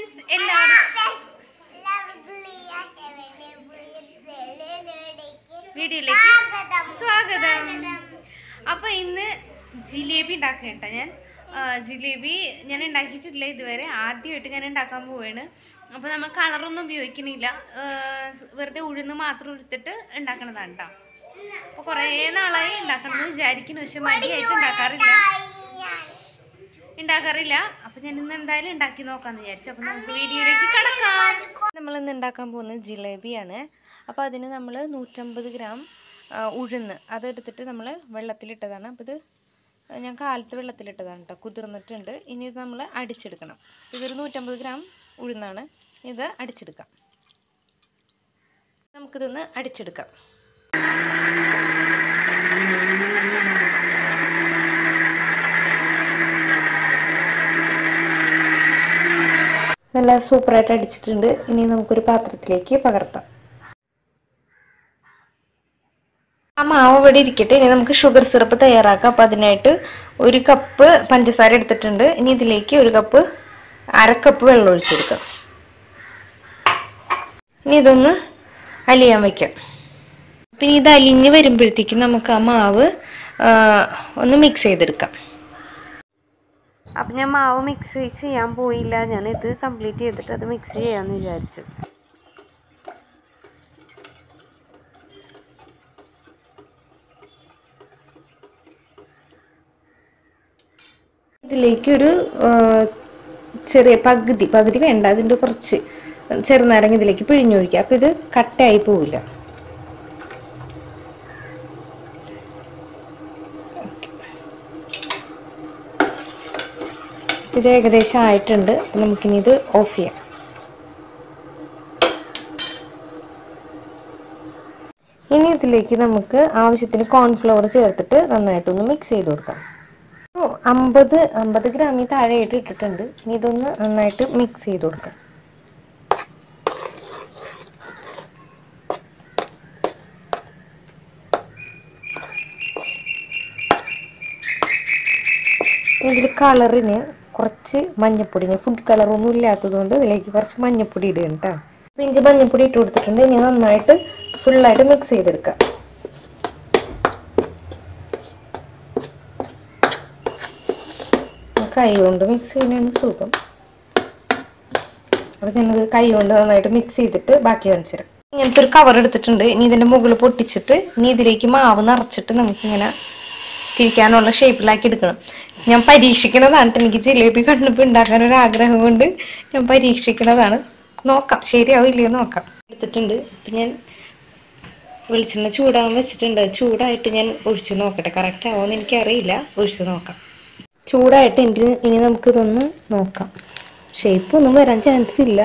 Friends എല്ലാവരും വീഡിയോയിലേക്ക് സ്വാഗതം അപ്പൊ ഇന്ന് ജിലേബി ഉണ്ടാക്കണ്ട ഞാൻ ആ, ജിലേബി ഞാൻ ഉണ്ടാക്കിയിട്ടില്ല ഇതുവരെ ആദ്യമായിട്ട് ഞാൻ ഉണ്ടാക്കാൻ പോവാണ് അപ്പൊ നമ്മൾ കളറൊന്നും ഉപയോഗിക്കണില്ല ആ, വെറുതെ ഉഴുന്ന് മാത്രം എടുത്തിട്ട് ഉണ്ടാക്കണതാണ് കേട്ടോ അപ്പൊ കുറേ നാളായി ഉണ്ടാക്കണമെന്ന് വിചാരിക്കുന്നു പക്ഷെ മടിയായിട്ട് ഉണ്ടാക്കാറില്ല ഉണ്ടാക്കാറില്ല അപ്പൊ ഞാൻ ഇന്ന് എന്തായാലും ഉണ്ടാക്കി നോക്കാന്ന് വിചാരിച്ചു അപ്പൊ നമുക്ക് വീഡിയോയിലേക്ക് കടക്കാം നമ്മൾ ഇന്ന് ഉണ്ടാക്കാൻ പോകുന്നത് ജിലേബിയാണ് അപ്പോൾ അതിന് നമ്മൾ നൂറ്റമ്പത് ഗ്രാം ആ, ഉഴുന്ന് അതെടുത്തിട്ട് നമ്മൾ വെള്ളത്തിലിട്ടതാണ് അപ്പോൾ ഇത് ഞാൻ കാലത്ത് വെള്ളത്തിലിട്ടതാണ് കേട്ടോ കുതിർന്നിട്ടുണ്ട് ഇനി ഇത് നമ്മൾ അടിച്ചെടുക്കണം ഇതൊരു നൂറ്റമ്പത് ഗ്രാം ഉഴുന്നാണ് ഇത് അടിച്ചെടുക്കാം നമുക്കിതൊന്ന് അടിച്ചെടുക്കാം നല്ല സൂപ്പറായിട്ട് അടിച്ചിട്ടുണ്ട് ഇനി നമുക്കൊരു പാത്രത്തിലേക്ക് പകർത്താം ആ മാവ് ഇവിടെ ഇരിക്കട്ടെ ഇനി നമുക്ക് ഷുഗർ സിറപ്പ് തയ്യാറാക്കാം അപ്പം അതിനായിട്ട് ഒരു കപ്പ് പഞ്ചസാര എടുത്തിട്ടുണ്ട് ഇനി ഇതിലേക്ക് ഒരു കപ്പ് അര കപ്പ് വെള്ളം ഒഴിച്ചെടുക്കാം ഇനി ഇതൊന്ന് അലിയാൻ വയ്ക്കാം പിന്നെ ഇത് അലിഞ്ഞ് വരുമ്പോഴത്തേക്കും നമുക്ക് ആ മാവ് ആ, ഒന്ന് മിക്സ് ചെയ്തെടുക്കാം അപ്പം ഞാൻ മാവ് മിക്സ് ചെയ്യാൻ പോയില്ല ഞാൻ ഇത് കംപ്ലീറ്റ് ചെയ്തിട്ട് അത് മിക്സ് ചെയ്യാമെന്ന് വിചാരിച്ചു ഇതിലേക്കൊരു ആ, ചെറിയ പകുതി പകുതി വേണ്ട അതിൻ്റെ കുറച്ച് ചെറുനാരങ്ങ ഇതിലേക്ക് പിഴിഞ്ഞൊഴിക്കുക അപ്പം ഇത് കട്ടയായി പോവില്ല ഇത് ഏകദേശം ആയിട്ടുണ്ട് നമുക്കിനി ഇത് ഓഫ് ചെയ്യാം ഇനി ഇതിലേക്ക് നമുക്ക് ആവശ്യത്തിന് കോൺഫ്ലവർ ചേർത്തിട്ട് നന്നായിട്ടൊന്ന് മിക്സ് ചെയ്ത് കൊടുക്കാം ഓ, അമ്പത് അമ്പത് ഗ്രാമിൽ താഴെയായിട്ട് ഇട്ടിട്ടുണ്ട് ഇനി ഇതൊന്ന് നന്നായിട്ട് മിക്സ് ചെയ്ത് കൊടുക്കാം ഇതിൽ കളറിന് കുറച്ച് മഞ്ഞപ്പൊടി ഞാൻ ഫുഡ് കളറൊന്നും ഇല്ലാത്തതുകൊണ്ട് ഇതിലേക്ക് കുറച്ച് മഞ്ഞപ്പൊടി ഇടുകയാണ് കേട്ടോ പിഞ്ച് മഞ്ഞപ്പൊടി ഇട്ട് കൊടുത്തിട്ടുണ്ട് ഇനി നന്നായിട്ട് ഫുള്ളായിട്ട് മിക്സ് ചെയ്തെടുക്കാം കൈ കൊണ്ട് മിക്സ് ചെയ്യുന്നതാണ് സുഖം അപ്പോൾ ഞാനത് കൈ കൊണ്ട് നന്നായിട്ട് മിക്സ് ചെയ്തിട്ട് ബാക്കി കാണിച്ചു തരാം ഇങ്ങനത്തെ ഒരു കവർ എടുത്തിട്ടുണ്ട് ഇനി ഇതിൻ്റെ മുകളിൽ പൊട്ടിച്ചിട്ട് ഇനി ഇതിലേക്ക് മാവ് നിറച്ചിട്ട് നമുക്കിങ്ങനെ തിരിക്കാനുള്ള ഷേപ്പിലാക്കി എടുക്കണം ഞാൻ പരീക്ഷിക്കണതാണ് ട്ടോ. എനിക്ക് ജിലേബി കണ്ടപ്പോൾ ഉണ്ടാക്കാൻ ഒരു ആഗ്രഹം കൊണ്ട് ഞാൻ പരീക്ഷിക്കണതാണ് നോക്കാം ശരിയാവില്ലയോ നോക്കാം എടുത്തിട്ടുണ്ട് അപ്പം ഞാൻ വെളിച്ചെണ്ണ ചൂടാകാൻ വെച്ചിട്ടുണ്ട് ചൂടായിട്ട് ഞാൻ ഒഴിച്ച് നോക്കട്ടെ കറക്റ്റ് ആവുമെന്ന് എനിക്കറിയില്ല ഒഴിച്ച് നോക്കാം ചൂടായിട്ട് എനിക്ക് ഇനി നമുക്കിതൊന്ന് നോക്കാം ഷേപ്പ് ഒന്നും വരാൻ ചാൻസ് ഇല്ല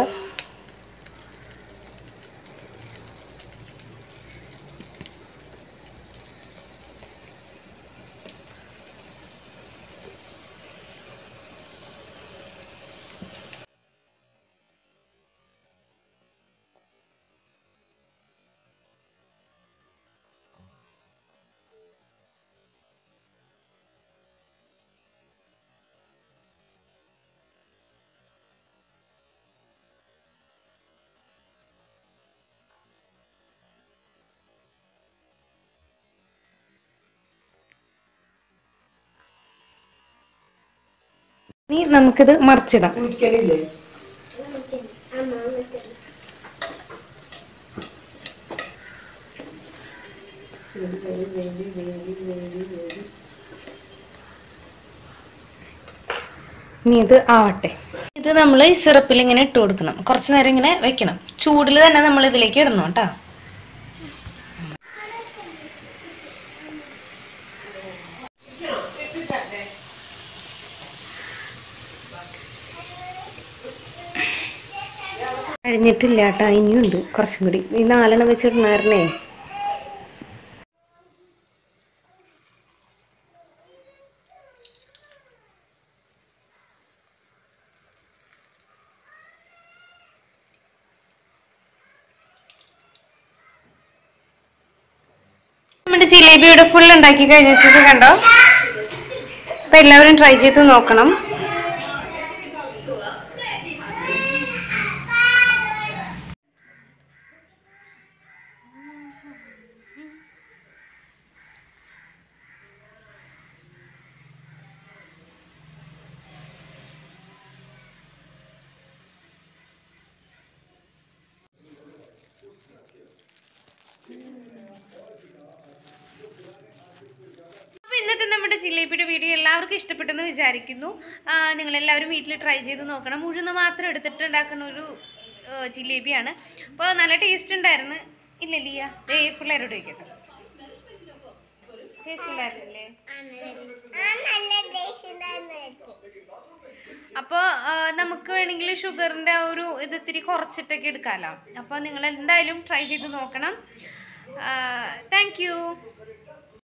ഇനി നമുക്കിത് മറിച്ചിടാം ഇനി ഇത് ആവട്ടെ ഇത് നമ്മൾ ഈ സിറപ്പിൽ ഇങ്ങനെ ഇട്ട് കൊടുക്കണം കുറച്ച് നേരം ഇങ്ങനെ വെക്കണം ചൂടിൽ തന്നെ നമ്മൾ ഇതിലേക്ക് ഇടണം കേട്ടോ കഴിഞ്ഞിട്ടില്ല കേട്ടോ ഇനിയുണ്ട് കുറച്ചും കൂടി ഈ നാലെണ്ണം വെച്ചിടണായിരുന്നേ നമ്മുടെ ജിലേബി ഇവിടെ ഫുൾ ഉണ്ടാക്കി കഴിഞ്ഞിട്ട് കണ്ടോ അപ്പൊ എല്ലാവരും ട്രൈ ചെയ്ത് നോക്കണം നമ്മുടെ ജിലേബിയുടെ വീഡിയോ എല്ലാവർക്കും ഇഷ്ടപ്പെട്ടെന്ന് വിചാരിക്കുന്നു ആ, നിങ്ങളെല്ലാവരും വീട്ടിൽ ട്രൈ ചെയ്ത് നോക്കണം ഉഴുന്ന് മാത്രം എടുത്തിട്ട് ഉണ്ടാക്കുന്ന ഒരു ആ, ജിലേബിയാണ് അപ്പോൾ നല്ല ടേസ്റ്റ് ഉണ്ടായിരുന്നു ഇല്ല ലിയ ദേ പിള്ളേരോട് ചോദിക്കട്ടെ ടേസ്റ്റ് ഉണ്ടായിരുന്നില്ലേ അപ്പോൾ നമുക്ക് വേണമെങ്കിൽ ഷുഗറിൻ്റെ ആ ഒരു ഇത് ഇത്തിരി കുറച്ചിട്ടൊക്കെ എടുക്കാമല്ലോ അപ്പോൾ നിങ്ങൾ എന്തായാലും ട്രൈ ചെയ്ത് നോക്കണം താങ്ക് യു